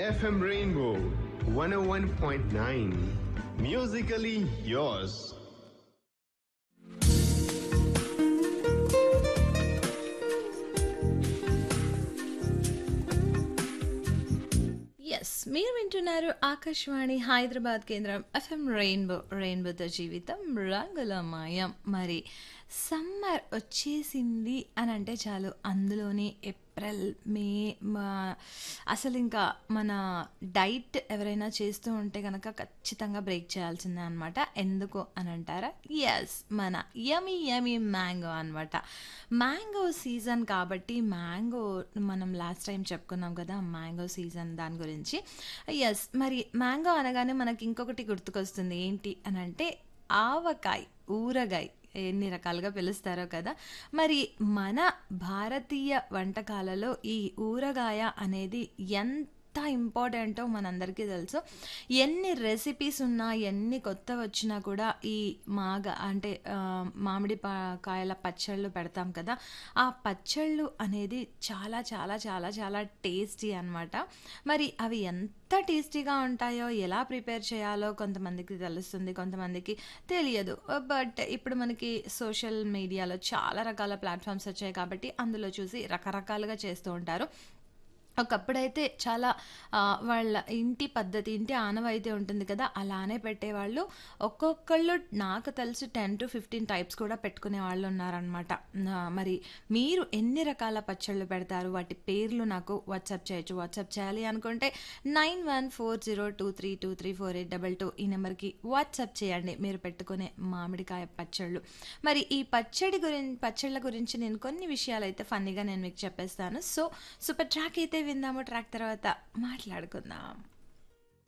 FM Rainbow 101.9. Musically yours. Yes మీరు వింటున్నారు ఆకాశవాణి హైదరాబాద్ కేంద్రం ఎఫ్ఎం రెయిన్బో రెయిన్బోతో జీవితం రంగుల మాయం మరి సమ్మర్ వచ్చేసింది అని అంటే చాలు అందులోని ఏప్రిల్ మే మా- అసలు ఇంకా మన డైట్ ఎవరైనా చేస్తూ ఉంటే కనుక ఖచ్చితంగా బ్రేక్ చేయాల్సిందే అనమాట ఎందుకు అని అంటారా ఎస్ మన యమీ యమీ మ్యాంగో అనమాట మ్యాంగో సీజన్ కాబట్టి మ్యాంగో మనం లాస్ట్ టైం చెప్పుకున్నాం కదా మ్యాంగో సీజన్ దాని గురించి ఎస్ మరి మ్యాంగో అనగానే మనకి ఇంకొకటి గుర్తుకొస్తుంది ఏంటి అని అంటే ఆవకాయ ఊరగాయ ఎన్ని రకాలుగా పిలుస్తారో కదా మరి మన భారతీయ వంటకాలలో ఈ ఊరగాయ అనేది ఎంత ఇంపార్టెంటో మనందరికీ తెలుసు ఎన్ని రెసిపీస్ ఉన్నా ఎన్ని కొత్త వచ్చినా కూడా ఈ మాగ అంటే ఆ, మామిడి పా- కాయల పచ్చళ్ళు పెడతాం కదా ఆ పచ్చళ్ళు అనేది చాలా చాలా చాలా చాలా టేస్టీ అన్నమాట మరి అవి ఎంత టేస్టీగా ఉంటాయో ఎలా ప్రిపేర్ చేయాలో కొంతమందికి తెలుస్తుంది కొంతమందికి తెలియదు బట్ ఇప్పుడు మనకి సోషల్ మీడియాలో చాలా రకాల ప్లాట్ఫామ్స్ వచ్చాయి కాబట్టి అందులో చూసి రకరకాలుగా చేస్తూ ఉంటారు ఒకప్పుడైతే చాలా ఆ, వాళ్ళ ఇంటి పద్ధతి ఇంటి ఆనవాయితీ ఉంటుంది కదా అలానే పెట్టేవాళ్ళు ఒక్కొక్కళ్ళు నాకు తెలిసి టెన్ టు ఫిఫ్టీన్ టైప్స్ కూడా పెట్టుకునే వాళ్ళు ఉన్నారనమాట మరి మీరు ఎన్ని రకాల పచ్చళ్ళు పెడతారు వాటి పేర్లు నాకు వాట్సాప్ చేయొచ్చు వాట్సాప్ చేయాలి అనుకుంటే nine one four zero two three two three four eight double two ఈ నెంబర్కి వాట్సాప్ చేయండి మీరు పెట్టుకునే మామిడికాయ పచ్చళ్ళు మరి ఈ పచ్చడి గురించి పచ్చళ్ళ గురించి నేను కొన్ని విషయాలు అయితే ఫన్నీగా నేను మీకు చెప్పేస్తాను సో సూపర్ ట్రాక్ అయితే విందాము ట్రాక్ తర్వాత మాట్లాడుకుందాం